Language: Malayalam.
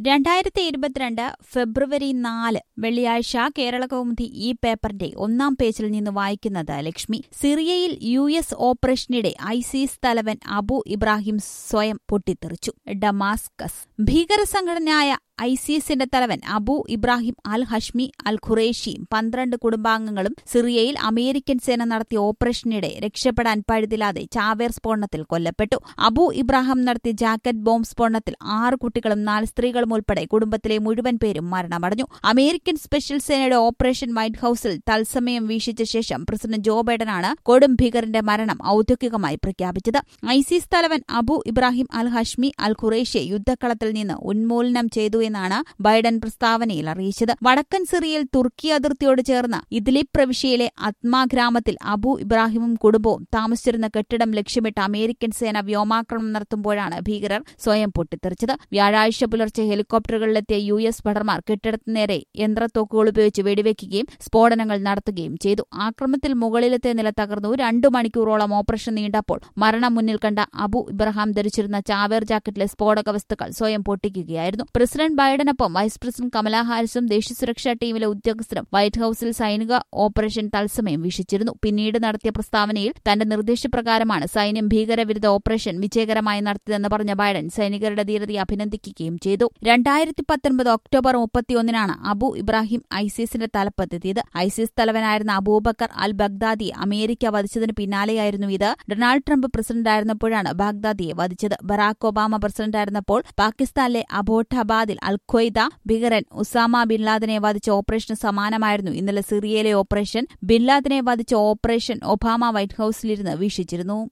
രണ്ടായിരത്തി ഇരുപത്തിരണ്ട് ഫെബ്രുവരി നാല് വെള്ളിയാഴ്ച കേരള കൗമുദി ഈ പേപ്പറിന്റെ ഒന്നാം പേജിൽ നിന്ന് വായിക്കുന്നത് ലക്ഷ്മി സിറിയയിൽ യു എസ് ഓപ്പറേഷനിടെ ഐസിസ് തലവൻ അബു ഇബ്രാഹിം സ്വയം പൊട്ടിത്തെറിച്ചു ഡമാസ്കസ് ഭീകരസംഘടനയായ ഐസിസിന്റെ തലവൻ അബു ഇബ്രാഹിം അൽ ഹഷ്മി അൽ ഖുറേഷിയും പന്ത്രണ്ട് കുടുംബാംഗങ്ങളും സിറിയയിൽ അമേരിക്കൻ സേന നടത്തിയ ഓപ്പറേഷനിടെ രക്ഷപ്പെടാൻ പഴുതില്ലാതെ ചാവേർ സ്ഫോടനത്തിൽ കൊല്ലപ്പെട്ടു അബു ഇബ്രാഹിം നടത്തിയ ജാക്കറ്റ് ബോംബ് സ്ഫോടനത്തിൽ ആറ് കുട്ടികളും നാല് സ്ത്രീകളും ഉൾപ്പെടെ കുടുംബത്തിലെ മുഴുവൻ പേരും മരണമടഞ്ഞു അമേരിക്കൻ സ്പെഷ്യൽ സേനയുടെ ഓപ്പറേഷൻ വൈറ്റ് ഹൌസിൽ തത്സമയം വീക്ഷിച്ച ശേഷം പ്രസിഡന്റ് ജോ ബൈഡനാണ് കൊടും ഭീകരന്റെ മരണം ഔദ്യോഗികമായി പ്രഖ്യാപിച്ചത് ഐസിസ് തലവൻ അബു ഇബ്രാഹിം അൽ ഹഷ്മി അൽ ഖുറേഷിയെ യുദ്ധക്കളത്തിൽ നിന്ന് ഉന്മൂലനം ചെയ്തു എന്നാണ് ബൈഡൻ പ്രസ്താവനയിൽ അറിയിച്ചത് വടക്കൻ സിറിയയിൽ തുർക്കി അതിർത്തിയോട് ചേർന്ന് ഇദ്ലിബ് പ്രവിശ്യയിലെ അത്മ ഗ്രാമത്തിൽ അബു ഇബ്രാഹിമും കുടുംബവും താമസിച്ചിരുന്ന കെട്ടിടം ലക്ഷ്യമിട്ട് അമേരിക്കൻ സേന വ്യോമാക്രമണം നടത്തുമ്പോഴാണ് ഭീകരർ സ്വയം പൊട്ടിത്തെറിച്ചത് വ്യാഴാഴ്ച പുലർച്ചെ ഹെലികോപ്റ്ററുകളിലെത്തിയ യു എസ് ഭടന്മാർ കെട്ടിടത്തിന് നേരെ യന്ത്രത്തോക്കുകൾ ഉപയോഗിച്ച് വെടിവെക്കുകയും സ്ഫോടനങ്ങൾ നടത്തുകയും ചെയ്തു ആക്രമണത്തിൽ മുകളിലത്തെ നില തകർന്നു രണ്ടു മണിക്കൂറോളം ഓപ്പറേഷൻ നീണ്ടപ്പോൾ മരണം മുന്നിൽ കണ്ട അബു ഇബ്രഹാം ധരിച്ചിരുന്ന ചാവേർ ജാക്കറ്റിലെ സ്ഫോടക വസ്തുക്കൾ സ്വയം പൊട്ടിക്കുകയായിരുന്നു പ്രസിഡന്റ് ബൈഡനൊപ്പം വൈസ് പ്രസിഡന്റ് കമലാ ഹാരിസും ദേശീയ സുരക്ഷാ ടീമിലെ ഉദ്യോഗസ്ഥരും വൈറ്റ് ഹൌസിൽ സൈനിക ഓപ്പറേഷൻ തത്സമയം വീക്ഷിച്ചിരുന്നു പിന്നീട് നടത്തിയ പ്രസ്താവനയിൽ തന്റെ നിർദ്ദേശപ്രകാരമാണ് സൈന്യം ഭീകരവിരുദ്ധ ഓപ്പറേഷൻ വിജയകരമായി നടത്തിയതെന്ന് പറഞ്ഞ ബൈഡൻ സൈനികരുടെ ധീരതയെ അഭിനന്ദിക്കുകയും ചെയ്തു രണ്ടായിരത്തി പത്തൊൻപത് ഒക്ടോബർ മുപ്പത്തിയൊന്നിനാണ് അബു ഇബ്രാഹിം ഐസിസിന്റെ തലപ്പത്തെത്തിയത് ഐസിസ് തലവനായിരുന്ന അബൂബക്കർ അൽ ബഗ്ദാദിയെ അമേരിക്ക വധിച്ചതിന് പിന്നാലെയായിരുന്നു ഇത് ഡൊണാൾഡ് ട്രംപ് പ്രസിഡന്റായിരുന്നപ്പോഴാണ് ബാഗ്ദാദിയെ വധിച്ചത് ബറാക് ഒബാമ പ്രസിഡന്റായിരുന്നപ്പോൾ പാകിസ്ഥാനിലെ അബോട്ടാബാദിൽ അൽ ഖ്വയ്ദ ഭീകരൻ ഉസാമ ബിൻ ലാദനെ വധിച്ച ഓപ്പറേഷന് സമാനമായിരുന്നു ഇന്നലെ സിറിയയിലെ ഓപ്പറേഷൻ ബിൻ ലാദനെ വധിച്ച ഓപ്പറേഷൻ ഒബാമ വൈറ്റ് ഹൌസിലിരുന്ന് വീക്ഷിച്ചിരുന്നു